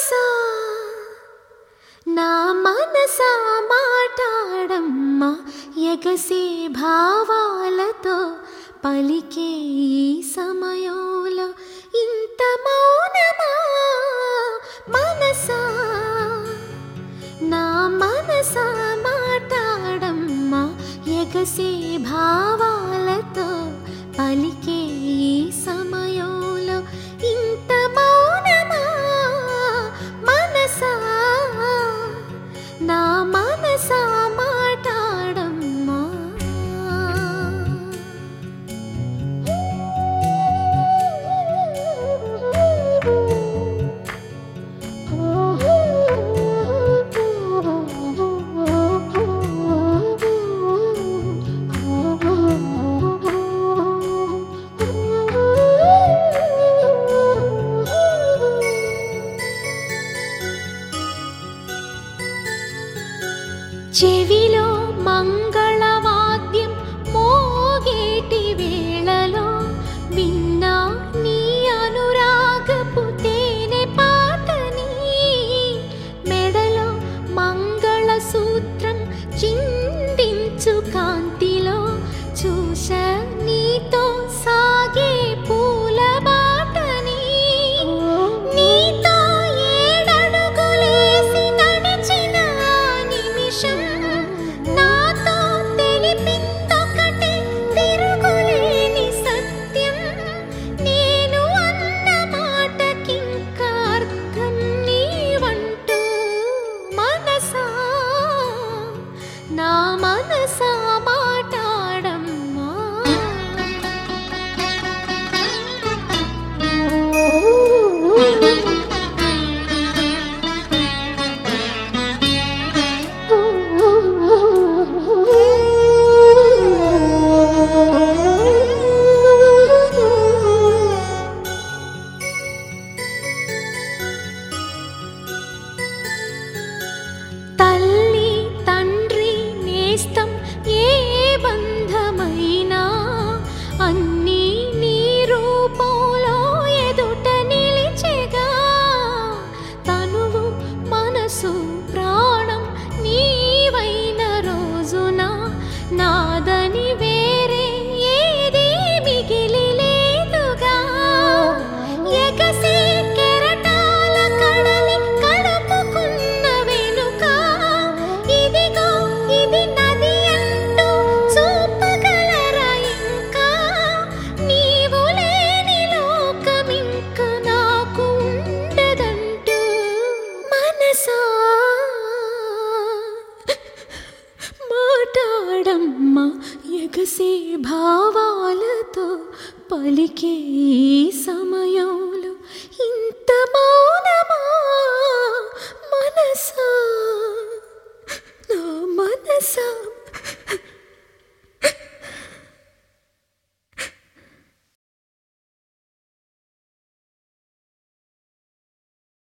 మనసా నా మనసా మాటాడమ్మా ఎగసే భావాలతో పలికే ఈ సమయంలో ఇంత మౌనమా మనసా నా మనసా మాటాడమ్మా ఎగసే భావాలతో పలికే ఈ సమయంలో ఇంత మౌనమా మనసా నా మనసా మాటాడమ్మా చెవిలో మంగళవాద్యం మోగేటి వేళలో విన్నా నీ అనురాగపు తేనె పాటని మెడలో మంగళసూత్రం చిందించు కాంతిలో చూశ నీతో సాగే పూల బాటని నీతో ఏడడుగులేసి నడిచిన ఆ నిమిషం నాతో తెలిపిందొకటి తిరుగులేని సత్యం నేను అన్న మాటకింక అర్థం నీవంటూ మనసా నా మనసా మాటాడమ్మా తల్లి తండ్రి నేస్తం ఏ బంధమైనా అన్నీ నీ రూపంలో ఎదుట నిలిచెగా తనువు మనసు ప్రాణం నీవైన రోజున నాదని వేరే ఏది మిగిలి లేదుగా ఎగసి కెరటాల కడలి కడుపుకున్న వెనుక ఇదిగో ఇది నది అంటూ చూపగలరా ఇంకా నీవు లేని లోకమింక నాకు ఉండదంటూ మనసా మాటాడమ్మా ఎగసే భావాలతో పలికే ఈ సమయంలో ఇంత మౌనమా మనసా నా మనసా